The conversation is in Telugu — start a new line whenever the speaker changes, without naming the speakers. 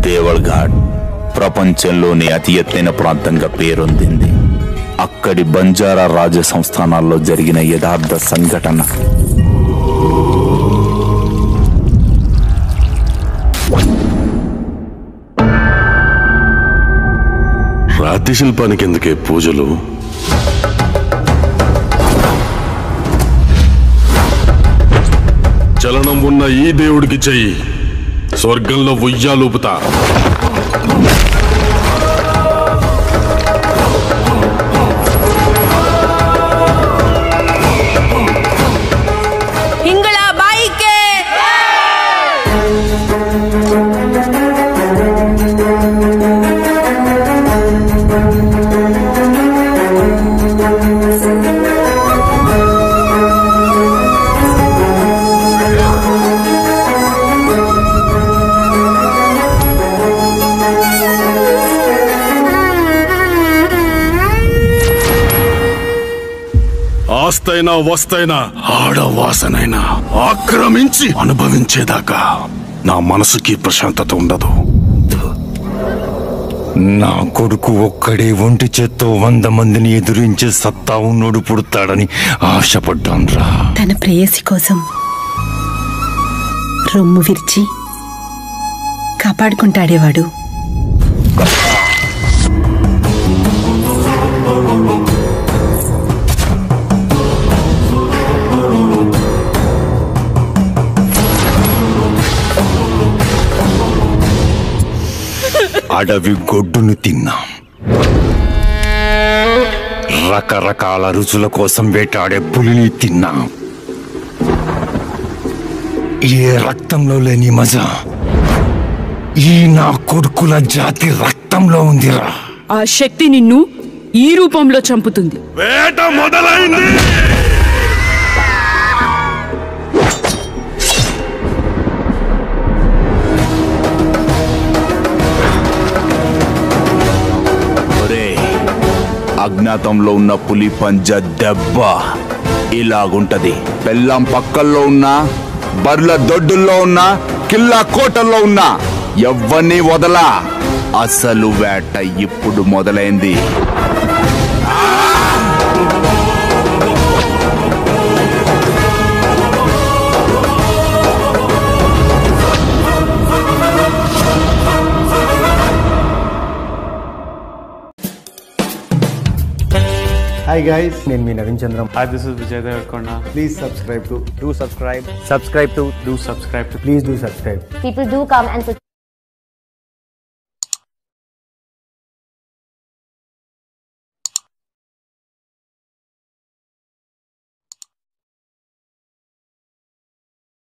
దేవల్ ఘాట్ ప్రపంచంలోని అతి ఎత్తైన ప్రాంతంగా పేరొందింది అక్కడి బంజారా రాజ సంస్థానాల్లో జరిగిన యథార్థ సంఘటన
రాతి శిల్పానికి ఎందుకే పూజలు చలనం ఉన్న ఈ దేవుడికి చెయ్యి స్వర్గంలో ఉయ్యాలూపుతా
ಹಿಂಗಳ ಬಾಯಿಕೆ
ఆస్తైనా వస్తైనా ఆడవాసనైనా ఆక్రమించి అనుభవించేదాకా నా మనసుకి ప్రశాంతత ఉండదు
నా కొడుకు ఒక్కడే ఒంటి చేత్తో వంద మందిని ఎదురించే సత్తా ఉన్నోడు పుడతాడని ఆశపడ్డాన్రా
తన ప్రేయసి కోసం రొమ్ము విరిచి కాపాడుకుంటాడేవాడు
అడవి గొడ్డును తిన్నాం రకరకాల రుచుల కోసం వేటాడే పులిని తిన్నాం ఏ రక్తంలో లేని మజా ఈ నా కొడుకుల జాతి రక్తంలో ఉందిరా
ఆ శక్తి నిన్ను ఈ రూపంలో చంపుతుంది
వేట మొదలైంది
ఒరే అజ్ఞాతంలో ఉన్న పులి పంజ దెబ్బ ఇలాగుంటది బెల్లం పక్కల్లో ఉన్నా బర్ల దొడ్డుల్లో ఉన్నా కిల్లా కోటల్లో ఉన్నా ఎవ్వరిని వదలా అసలు వేట ఇప్పుడు మొదలైంది
హాయ్ గైస్ నేను మీ Naveen Chandram
Hi, this is Vijay Devarkonda.
Please subscribe to do subscribe
Subscribe to, do subscribe to
please do subscribe
people do come and